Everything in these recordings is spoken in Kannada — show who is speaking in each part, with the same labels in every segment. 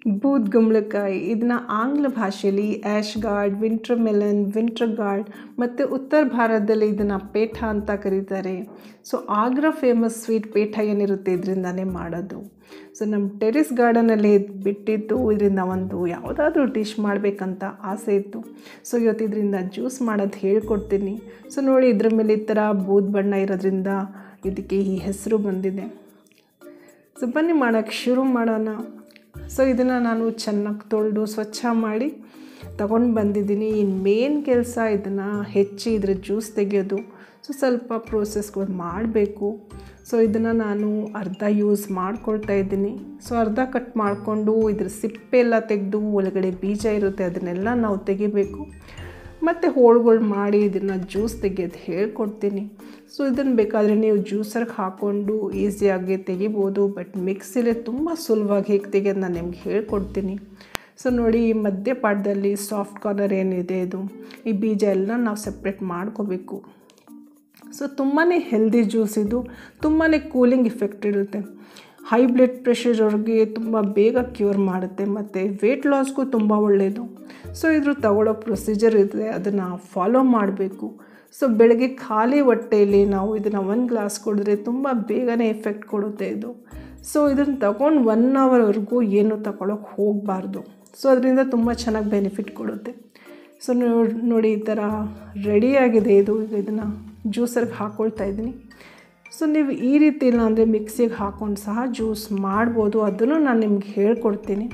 Speaker 1: ಬೂದ್ ಗುಂಬಳಕಾಯಿ ಇದನ್ನ ಆಂಗ್ಲ ಭಾಷೆಯಲ್ಲಿ ash gourd winter melon winter gourd ಮತ್ತು ಉತ್ತರ ಭಾರತದಲ್ಲಿ ಇದನ್ನು ಪೇಠ ಅಂತ ಕರೀತಾರೆ so Agra famous sweet petha ಏನಿರುತ್ತೆ ಇದರಿಂದನೇ ಮಾಡೋದು ಸೊ ನಮ್ಮ ಟೆರಿಸ್ ಗಾರ್ಡನಲ್ಲಿ ಬಿಟ್ಟಿತ್ತು ಇದರಿಂದ ಒಂದು ಯಾವುದಾದ್ರೂ ಡಿಶ್ ಮಾಡಬೇಕಂತ ಆಸೆ ಇತ್ತು ಸೊ ಇವತ್ತು ಇದರಿಂದ ಜ್ಯೂಸ್ ಮಾಡೋದು ಹೇಳ್ಕೊಡ್ತೀನಿ ಸೊ ನೋಡಿ ಇದ್ರ ಮೇಲೆ ಈ ಥರ ಬೂದ್ ಬಣ್ಣ ಇರೋದ್ರಿಂದ ಇದಕ್ಕೆ ಈ ಹೆಸರು ಬಂದಿದೆ ಸೊ ಬನ್ನಿ ಮಾಡೋಕ್ಕೆ ಶುರು ಮಾಡೋಣ ಸೊ ಇದನ್ನು ನಾನು ಚೆನ್ನಾಗಿ ತೊಳೆದು ಸ್ವಚ್ಛ ಮಾಡಿ ತಗೊಂಡು ಬಂದಿದ್ದೀನಿ ಇನ್ನು ಮೇನ್ ಕೆಲಸ ಇದನ್ನು ಹೆಚ್ಚಿ ಇದ್ರ ಜ್ಯೂಸ್ ತೆಗೆಯೋದು ಸೊ ಸ್ವಲ್ಪ ಪ್ರೋಸೆಸ್ಗಳು ಮಾಡಬೇಕು ಸೊ ಇದನ್ನು ನಾನು ಅರ್ಧ ಯೂಸ್ ಮಾಡ್ಕೊಳ್ತಾ ಇದ್ದೀನಿ ಸೊ ಅರ್ಧ ಕಟ್ ಮಾಡಿಕೊಂಡು ಇದ್ರ ಸಿಪ್ಪೆ ಎಲ್ಲ ತೆಗೆದು ಒಳಗಡೆ ಬೀಜ ಇರುತ್ತೆ ಅದನ್ನೆಲ್ಲ ನಾವು ತೆಗಿಬೇಕು ಮತ್ತು ಹೋಳುಗಳು ಮಾಡಿ ಇದನ್ನು ಜ್ಯೂಸ್ ತೆಗೆಯೋದು ಹೇಳ್ಕೊಡ್ತೀನಿ ಸೊ ಇದನ್ನು ಬೇಕಾದರೆ ನೀವು ಜ್ಯೂಸರ್ಗೆ ಹಾಕ್ಕೊಂಡು ಈಸಿಯಾಗಿ ತೆಗಿಬೋದು ಬಟ್ ಮಿಕ್ಸಿಲೇ ತುಂಬ ಸುಲಭವಾಗಿ ಹೇಗೆ ತೆಗೆಯೋದು ನಾನು ನಿಮ್ಗೆ ಹೇಳ್ಕೊಡ್ತೀನಿ ಸೊ ನೋಡಿ ಈ ಮಧ್ಯ ಪಾಠದಲ್ಲಿ ಸಾಫ್ಟ್ ಕಾರ್ನರ್ ಏನಿದೆ ಇದು ಈ ಬೀಜ ಎಲ್ಲ ನಾವು ಸಪ್ರೇಟ್ ಮಾಡ್ಕೋಬೇಕು ಸೊ ತುಂಬಾ ಹೆಲ್ದಿ ಜ್ಯೂಸ್ ಇದು ತುಂಬಾ ಕೂಲಿಂಗ್ ಇಫೆಕ್ಟ್ ಇರುತ್ತೆ ಹೈ ಬ್ಲಡ್ ಪ್ರೆಷರ್ ಅವ್ರಿಗೆ ತುಂಬ ಬೇಗ ಕ್ಯೂರ್ ಮಾಡುತ್ತೆ ಮತ್ತು ವೆಯ್ಟ್ ಲಾಸ್ಗೂ ತುಂಬ ಒಳ್ಳೆಯದು ಸೊ ಇದ್ರ ತಗೊಳ್ಳೋ ಪ್ರೊಸೀಜರ್ ಇದೆ ಅದನ್ನು ಫಾಲೋ ಮಾಡಬೇಕು ಸೊ ಬೆಳಗ್ಗೆ ಖಾಲಿ ಹೊಟ್ಟೆಯಲ್ಲಿ ನಾವು ಇದನ್ನು ಒಂದು ಗ್ಲಾಸ್ ಕುಡಿದ್ರೆ ತುಂಬ ಬೇಗನೆ ಎಫೆಕ್ಟ್ ಕೊಡುತ್ತೆ ಇದು ಸೊ ಇದನ್ನು ತಗೊಂಡು ಒನ್ ಅವರ್ವರೆಗೂ ಏನು ತಗೊಳ್ಳೋಕೆ ಹೋಗಬಾರ್ದು ಸೊ ಅದರಿಂದ ತುಂಬ ಚೆನ್ನಾಗಿ ಬೆನಿಫಿಟ್ ಕೊಡುತ್ತೆ ಸೊ ನೋಡಿ ಈ ಥರ ರೆಡಿಯಾಗಿದೆ ಇದು ಈಗ ಇದನ್ನು ಜ್ಯೂಸರ್ಗೆ ಹಾಕ್ಕೊಳ್ತಾ ಇದ್ದೀನಿ ಸೊ ನೀವು ಈ ರೀತಿ ಇಲ್ಲ ಅಂದರೆ ಮಿಕ್ಸಿಗೆ ಹಾಕ್ಕೊಂಡು ಸಹ ಜ್ಯೂಸ್ ಮಾಡ್ಬೋದು ಅದನ್ನು ನಾನು ನಿಮ್ಗೆ ಹೇಳ್ಕೊಡ್ತೀನಿ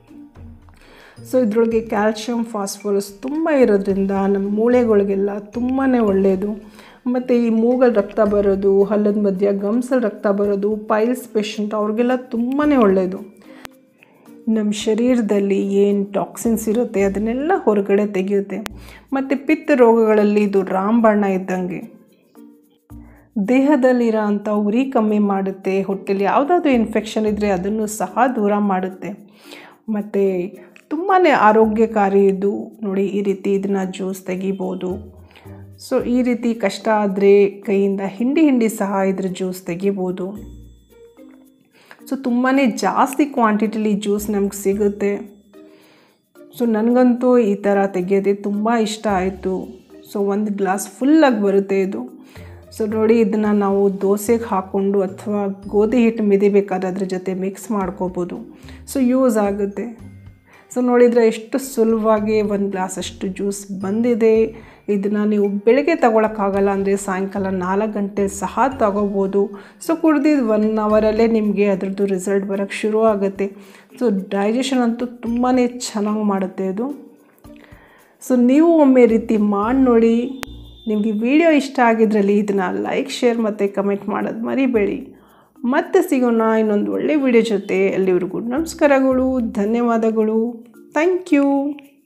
Speaker 1: ಸೊ ಇದರೊಳಗೆ ಕ್ಯಾಲ್ಶಿಯಂ ಫಾಸ್ಫರಸ್ ತುಂಬ ಇರೋದ್ರಿಂದ ನಮ್ಮ ಮೂಳೆಗಳಿಗೆಲ್ಲ ತುಂಬಾ ಒಳ್ಳೆಯದು ಮತ್ತು ಈ ಮೂಗಲ್ಲಿ ರಕ್ತ ಬರೋದು ಹಲ್ಲದ ಮಧ್ಯ ಗಮ್ಸಲ್ಲಿ ರಕ್ತ ಬರೋದು ಪೈಲ್ಸ್ ಪೇಷಂಟ್ ಅವ್ರಿಗೆಲ್ಲ ತುಂಬಾ ಒಳ್ಳೆಯದು ನಮ್ಮ ಶರೀರದಲ್ಲಿ ಏನು ಟಾಕ್ಸಿನ್ಸ್ ಇರುತ್ತೆ ಅದನ್ನೆಲ್ಲ ಹೊರಗಡೆ ತೆಗೆಯುತ್ತೆ ಮತ್ತು ಪಿತ್ತ ರೋಗಗಳಲ್ಲಿ ಇದು ರಾಮಬಣ್ಣ ಇದ್ದಂಗೆ ದೇಹದಲ್ಲಿರೋ ಅಂಥ ಉರಿ ಕಮ್ಮಿ ಮಾಡುತ್ತೆ ಹೊಟ್ಟೆಲಿ ಯಾವುದಾದ್ರೂ ಇನ್ಫೆಕ್ಷನ್ ಇದ್ದರೆ ಅದನ್ನು ಸಹ ದೂರ ಮಾಡುತ್ತೆ ಮತ್ತು ತುಂಬಾ ಆರೋಗ್ಯಕಾರಿ ಇದು ನೋಡಿ ಈ ರೀತಿ ಇದನ್ನು ಜ್ಯೂಸ್ ತೆಗಿಬೋದು ಸೊ ಈ ರೀತಿ ಕಷ್ಟ ಆದರೆ ಕೈಯಿಂದ ಹಿಂಡಿ ಹಿಂಡಿ ಸಹ ಇದ್ರ ಜ್ಯೂಸ್ ತೆಗಿಬೋದು ಸೊ ತುಂಬಾ ಜಾಸ್ತಿ ಕ್ವಾಂಟಿಟಿಲಿ ಜ್ಯೂಸ್ ನಮ್ಗೆ ಸಿಗುತ್ತೆ ಸೊ ನನಗಂತೂ ಈ ಥರ ತೆಗೆಯೋದೇ ತುಂಬ ಇಷ್ಟ ಆಯಿತು ಸೊ ಒಂದು ಗ್ಲಾಸ್ ಫುಲ್ಲಾಗಿ ಬರುತ್ತೆ ಇದು ಸೊ ನೋಡಿ ಇದನ್ನು ನಾವು ದೋಸೆಗೆ ಹಾಕ್ಕೊಂಡು ಅಥವಾ ಗೋಧಿ ಹಿಟ್ಟು ಮಿದಿಬೇಕಾದ್ರೆ ಅದ್ರ ಜೊತೆ ಮಿಕ್ಸ್ ಮಾಡ್ಕೋಬೋದು ಸೊ ಯೂಸ್ ಆಗುತ್ತೆ ಸೊ ನೋಡಿದರೆ ಎಷ್ಟು ಸುಲಭವಾಗಿ ಒಂದು ಗ್ಲಾಸ್ ಅಷ್ಟು ಜ್ಯೂಸ್ ಬಂದಿದೆ ಇದನ್ನು ನೀವು ಬೆಳಗ್ಗೆ ತಗೊಳಕ್ಕಾಗಲ್ಲ ಅಂದರೆ ಸಾಯಂಕಾಲ ನಾಲ್ಕು ಗಂಟೆ ಸಹ ತಗೋಬೋದು ಸೊ ಕುಡ್ದಿದ್ದು ಒನ್ ಅವರಲ್ಲೇ ನಿಮಗೆ ಅದರದ್ದು ರಿಸಲ್ಟ್ ಬರೋಕ್ಕೆ ಶುರು ಆಗುತ್ತೆ ಸೊ ಡೈಜೆಷನ್ ಅಂತೂ ತುಂಬಾ ಚೆನ್ನಾಗಿ ಮಾಡುತ್ತೆ ಅದು ಸೊ ನೀವು ಒಮ್ಮೆ ರೀತಿ ಮಾಡಿ ನೋಡಿ ನಿಮಗೆ ವಿಡಿಯೋ ಇಷ್ಟ ಆಗಿದ್ರಲ್ಲಿ ಇದನ್ನು ಲೈಕ್ ಶೇರ್ ಮತ್ತು ಕಮೆಂಟ್ ಮಾಡೋದು ಮರಿಬೇಡಿ ಮತ್ತೆ ಸಿಗೋಣ ಇನ್ನೊಂದು ಒಳ್ಳೆ ವಿಡಿಯೋ ಜೊತೆ ಅಲ್ಲಿವರೆಗೂ ನಮಸ್ಕಾರಗಳು ಧನ್ಯವಾದಗಳು ಥ್ಯಾಂಕ್ ಯು